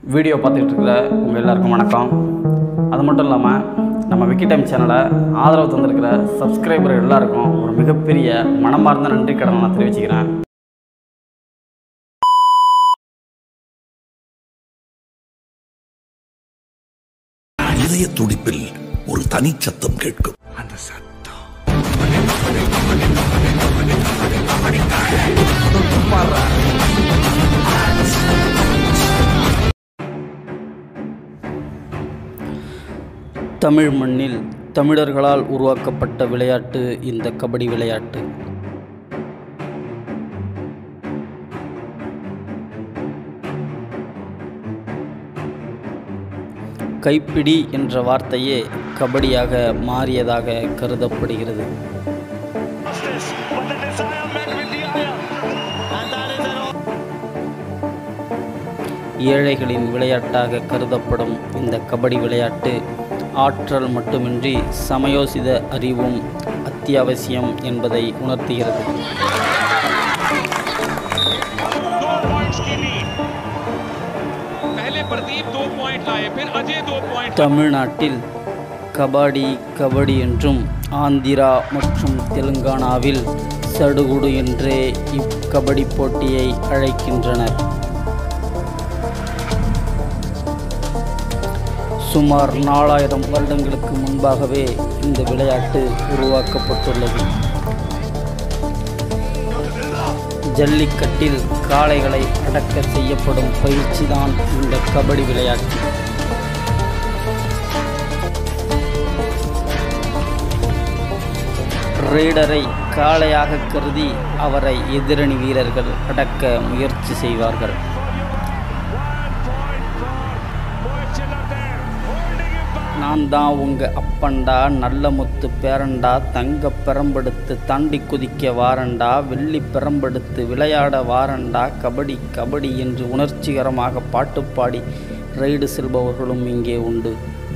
Video பார்த்துக்கிட்டு இருக்கிற உங்கள் எல்லாருக்கும் வணக்கம் அது மட்டும் இல்லாமல் நம்ம விக்கி டைம் சேனலை ஆதரவு தந்திருக்கிற சப்ஸ்கிரைபர் எல்லாருக்கும் ஒரு மிகப்பெரிய மனமார்ந்த நன்றி கடனை நான் தெரிவிச்சுக்கிறேன் இதய துடிப்பில் ஒரு தனிச்சத்தம் கேட்கும் அந்த சத்தம் தமிழ் மண்ணில் தமிழர்களால் உருவாக்கப்பட்ட விளையாட்டு இந்த கபடி விளையாட்டு கைப்பிடி என்ற வார்த்தையே கபடியாக மாறியதாக கருதப்படுகிறது But the desire met with the iron. And that is an ஏழைகளின் விளையாட்டாக கருதப்படும் இந்த கபடி விளையாட்டு ஆற்றல் மட்டுமின்றி சமயோசித அறிவும் அத்தியாவசியம் என்பதை உணர்த்துகிறது दो पॉइंट्स की लीड पहले प्रदीप दो पॉइंट लाए फिर अजय दो पॉइंट தமிழ்நாட்டில் கபாடி கபடி என்றும் ஆந்திரா மற்றும் தெலுங்கானாவில் சடுகுடு என்றே இக்கபடி போட்டியை அழைக்கின்றனர் சுமார் நாலாயிரம் வருடங்களுக்கு முன்பாகவே இந்த விளையாட்டு உருவாக்கப்பட்டுள்ளது ஜல்லிக்கட்டில் காளைகளை அடக்க செய்யப்படும் பயிற்சிதான் இந்த கபடி விளையாட்டு ரெய்டரை காளையாக கருதி அவரை எதிரணி வீரர்கள் அடக்க முயற்சி செய்வார்கள் நான் தான் உங்க அப்பன்டா நல்ல முத்து பேரண்டா தங்க பெரம்பெடுத்து தாண்டி குதிக்க வாரண்டா வெள்ளி பெரம்பெடுத்து விளையாட வாரண்டா கபடி கபடி என்று உணர்ச்சிகரமாக பாட்டு பாடி ரைடு செல்பவர்களும் இங்கே உண்டு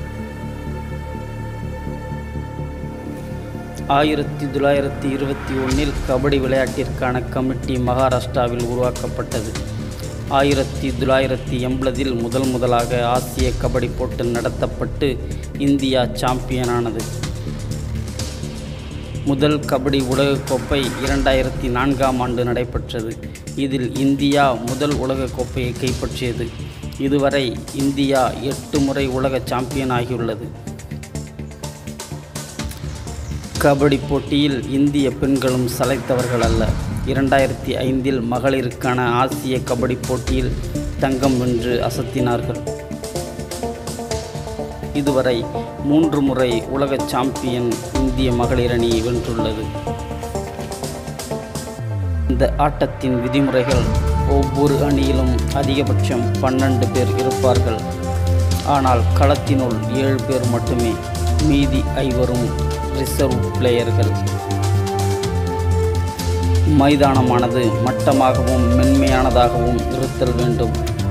ஆயிரத்தி தொள்ளாயிரத்தி இருபத்தி ஒன்றில் கபடி விளையாட்டிற்கான கமிட்டி மகாராஷ்டிராவில் உருவாக்கப்பட்டது ஆயிரத்தி தொள்ளாயிரத்தி எண்பதில் முதல் முதலாக ஆசிய கபடி போட்டி நடத்தப்பட்டு இந்தியா சாம்பியனானது முதல் கபடி உலகக்கோப்பை இரண்டாயிரத்தி நான்காம் ஆண்டு நடைபெற்றது இதில் இந்தியா முதல் உலகக்கோப்பையை கைப்பற்றியது இதுவரை இந்தியா எட்டு முறை உலக சாம்பியன் ஆகியுள்ளது கபடி போட்டியில் இந்திய பெண்களும் சளைத்தவர்கள் அல்ல இரண்டாயிரத்தி ஐந்தில் மகளிருக்கான ஆசிய கபடி போட்டியில் தங்கம் வென்று அசத்தினார்கள் இதுவரை மூன்று முறை உலக சாம்பியன் இந்திய மகளிர் அணி வென்றுள்ளது இந்த ஆட்டத்தின் விதிமுறைகள் ஒவ்வொரு அணியிலும் அதிகபட்சம் பன்னெண்டு பேர் இருப்பார்கள் ஆனால் களத்தினுள் ஏழு பேர் மட்டுமே மீதி ஐவரும் ரிசர்வ் பிளேயர்கள் மைதானமானது மட்டமாகவும் மென்மையானதாகவும் இருத்தல் வேண்டும்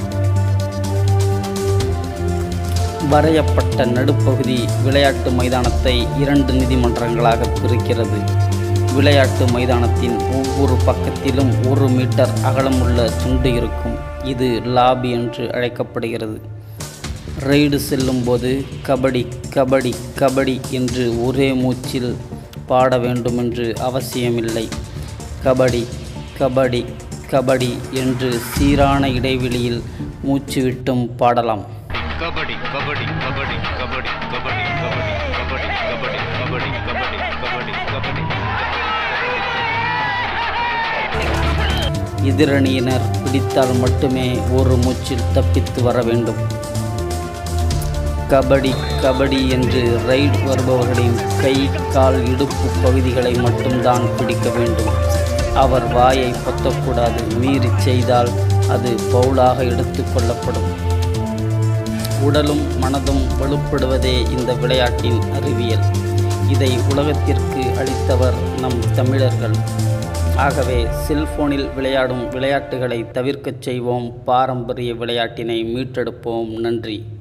வரையப்பட்ட நடுப்பகுதி விளையாட்டு மைதானத்தை இரண்டு நீதிமன்றங்களாக பிரிக்கிறது விளையாட்டு மைதானத்தின் ஒவ்வொரு பக்கத்திலும் ஒரு மீட்டர் அகலமுள்ள துண்டு இருக்கும் இது லாபி என்று அழைக்கப்படுகிறது ரெய்டு செல்லும்போது கபடி கபடி கபடி என்று ஒரே மூச்சில் பாட வேண்டுமென்று அவசியமில்லை கபடி கபடி கபடி என்று சீரான இடைவெளியில் மூச்சு விட்டும் பாடலாம் கபடி கபடி கபடி கபடி கபடி கபடி கபடி கபடி கபடி கபடி கபடி கபடி எதிரணியினர் பிடித்தால் மட்டுமே ஒரு மூச்சில் தப்பித்து வர வேண்டும் கபடி கபடி என்று ரைட் வருபவர்களின் கை கால் இடுப்பு பகுதிகளை மட்டும்தான் பிடிக்க வேண்டும் அவர் வாயை பொத்தக்கூடாது மீறி செய்தால் அது பவுலாக எடுத்துக்கொள்ளப்படும் உடலும் மனதும் வலுப்படுவதே இந்த விளையாட்டின் அறிவியல் இதை உலகத்திற்கு அளித்தவர் நம் தமிழர்கள் ஆகவே செல்போனில் விளையாடும் விளையாட்டுகளை தவிர்க்கச் செய்வோம் பாரம்பரிய விளையாட்டினை மீட்டெடுப்போம் நன்றி